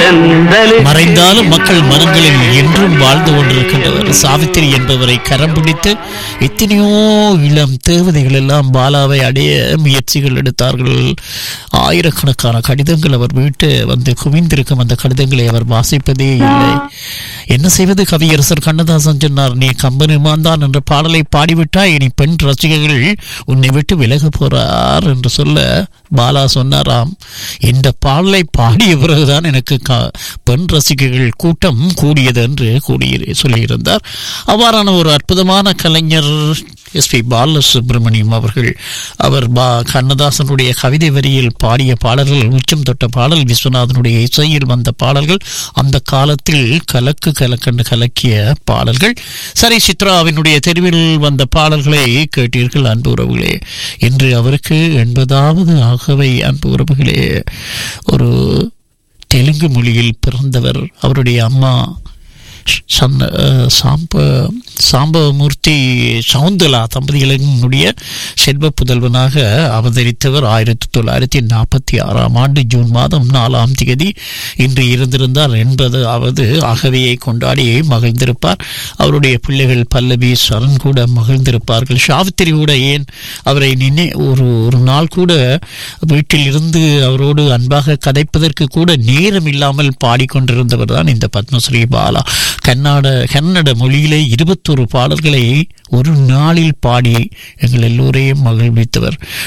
தென்றலு மறைந்தாலும் மக்கள் மனங்களில் என்றும் வாழ்ந்து கொண்டிருக்கின்றவர் சாவித்திரி என்பவரை கரம் பிடித்து எத்தனையோ இளம் தேவதைகள் எல்லாம் பாலாவை அடைய முயற்சிகள் எடுத்தார்கள் ஆயிரக்கணக்கான கடிதங்கள் அவர் வீட்டு வந்து குவிந்திருக்கும் அந்த கடிதங்களை அவர் வாசிப்பதே இல்லை என்ன செய்வது கவியரசர் கண்ணதாசன் சொன்னார் நீ கம்பெனி மாந்தான் என்ற பாடலை பாடிவிட்டாய் இனி பெண் ரசிகர்கள் உன்னை விட்டு விலக போறார் என்று சொல்ல பாலா சொன்னாராம் இந்த பாடலை பாடிய பிறகுதான் எனக்கு க- பெண் ரசிகர்கள் கூட்டம் கூடியது என்று கூறி சொல்லியிருந்தார் அவ்வாறான ஒரு அற்புதமான கலைஞர் எஸ் பி பாலசுப்ரமணியம் அவர்கள் அவர் பா கண்ணதாசனுடைய கவிதை வரியில் பாடிய பாடல்கள் உச்சம் தொட்ட பாடல் விஸ்வநாதனுடைய இசையில் வந்த பாடல்கள் அந்த காலத்தில் கலக்கு கலக்கண்டு கலக்கிய பாடல்கள் சரி சித்ராவினுடைய தெருவில் வந்த பாடல்களை கேட்டீர்கள் அன்பு உறவுகளே இன்று அவருக்கு எண்பதாவது ஆகவே அன்பு உறவுகளே ஒரு தெலுங்கு மொழியில் பிறந்தவர் அவருடைய அம்மா சந்த சாம்ப சாம்பமூர்த்தி சவுந்தலா தம்பதிகளினுடைய செல்வ புதல்வனாக அவதரித்தவர் ஆயிரத்தி தொள்ளாயிரத்தி நாற்பத்தி ஆறாம் ஆண்டு ஜூன் மாதம் நாலாம் தேதி இன்று இருந்திருந்தால் என்பதாவது ஆகவையை கொண்டாடி மகிழ்ந்திருப்பார் அவருடைய பிள்ளைகள் பல்லவி சரண் கூட மகிழ்ந்திருப்பார்கள் சாவித்திரி கூட ஏன் அவரை நினை ஒரு ஒரு நாள் கூட வீட்டில் இருந்து அவரோடு அன்பாக கதைப்பதற்கு கூட நேரம் இல்லாமல் பாடிக்கொண்டிருந்தவர் தான் இந்த பத்மஸ்ரீ பாலா கன்னட கன்னட மொழியிலே இருபத்தொரு பாடல்களை ஒரு நாளில் பாடி எங்கள் எல்லோரையும் மகிழ்வித்தவர்